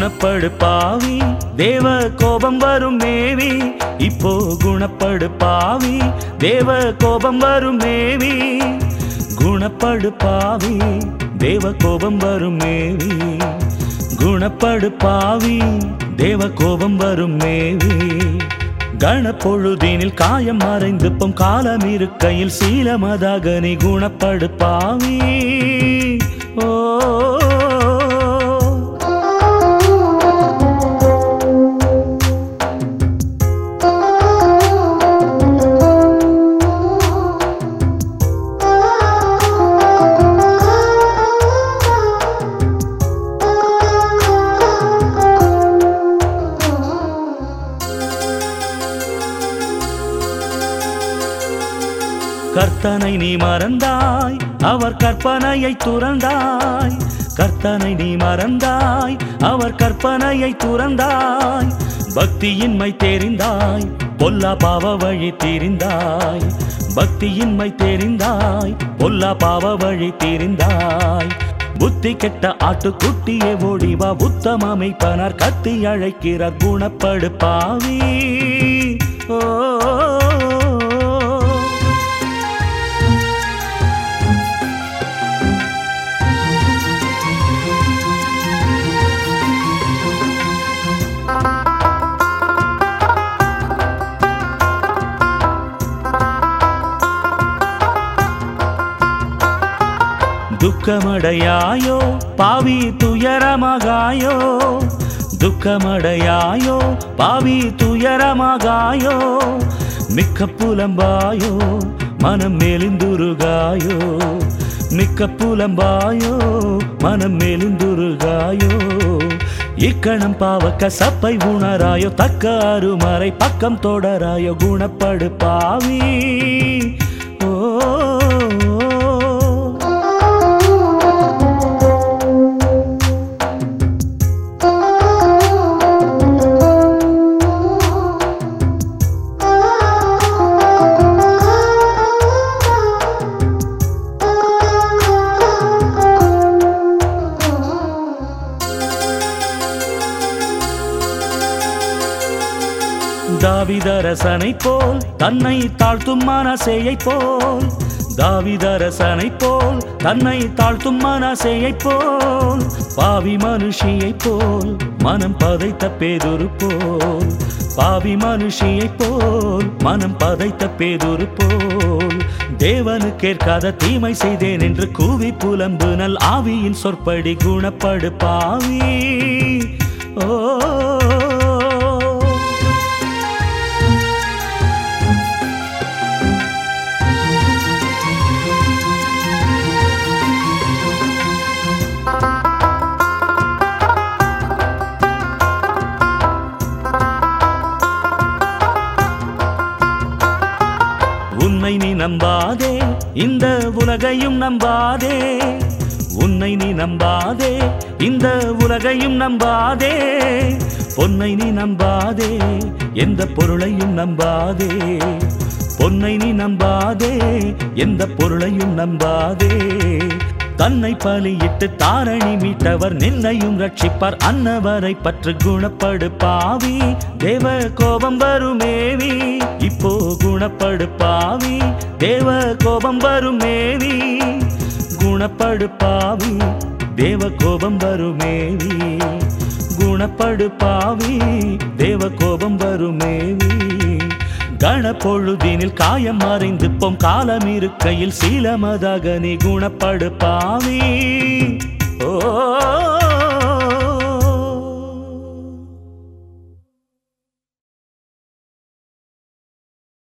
குணப்படு பாவி தேவ கோபம் வரும் மேவி இப்போ குணப்படு பாவி தேவ கோபம் வரும் மேவி குணப்படு பாவி தேவ கோபம் வரும் மேவி குணப்படு பாவி தேவ கோபம் வரும் மேவி கணப்பொழுதினில் காயம் மறைந்து பொம் காலம் இருக்கையில் சீலமதாக நீ குணப்படு பாவி ஓ கர்த்தனை நீ மறந்தாய் அவர் கற்பனையை துறந்தாய் கர்த்தனை நீ மறந்தாய் அவர் கற்பனையை துறந்தாய் பக்தியின்மை தெரிந்தாய் பொல்லா பாவ வழி தெரிந்தாய் பக்தியின்மை தெரிந்தாய் பொல்லா பாவ வழி தெரிந்தாய் புத்தி கெட்ட ஆட்டுக்குட்டியே ஓடிவா உத்தம அமைப்பனர் கத்தி அழைக்கிறார் குணப்படு பாவி ஓ துக்கமடையாயோ பாவி துயரமாகாயோ துக்கமடையாயோ பாவி துயரமாகாயோ மிக்க புலம்பாயோ மனம் மெலிந்துருகாயோ மிக்க புலம்பாயோ மனம் மெலிந்துருகாயோ இக்கணம் பாவக்க சப்பை உணராயோ தக்க அருமறை பக்கம் தொடராயோ குணப்படு பாவி ஓ தாவிதரசனை போல் தன்னை தாழ்த்தும் மனசேயை போல் தாவிதரசனை போல் தன்னை தாழ்த்தும் மனசேயை போல் பாவி மனுஷியை போல் மனம் பதைத்த பேதொரு போல் பாவி மனுஷியை போல் மனம் பதைத்த பேதொரு போல் தேவனு கேட்காத தீமை செய்தேன் என்று கூவி புலம்பு நல் ஆவியின் சொற்படி குணப்படு பாவி ஓ உன்னை நீ நம்பாதே இந்த உலகையும் நம்பாதே உன்னை நீ நம்பாதே இந்த உலகையும் நம்பாதே பொன்னை நீ நம்பாதே எந்த பொருளையும் நம்பாதே பொன்னை நீ நம்பாதே எந்த பொருளையும் நம்பாதே தன்னை பலியிட்டு தாரணி மீட்டவர் நின்னையும் ரட்சிப்பார் அன்னவரை பற்று குணப்படு பாவி தேவ கோபம் வருமேவி இப்போ குணப்படு பாவி தேவ கோபம் வருமேவி குணப்படு பாவி தேவ கோபம் வருமேவி குணப்படு பாவி தேவ கோபம் வருமேவி கணப்பொழுதினில் காயம் மறைந்து பொம் காலம் இருக்கையில் சீலமதாக நீ குணப்படு பாவி ஓ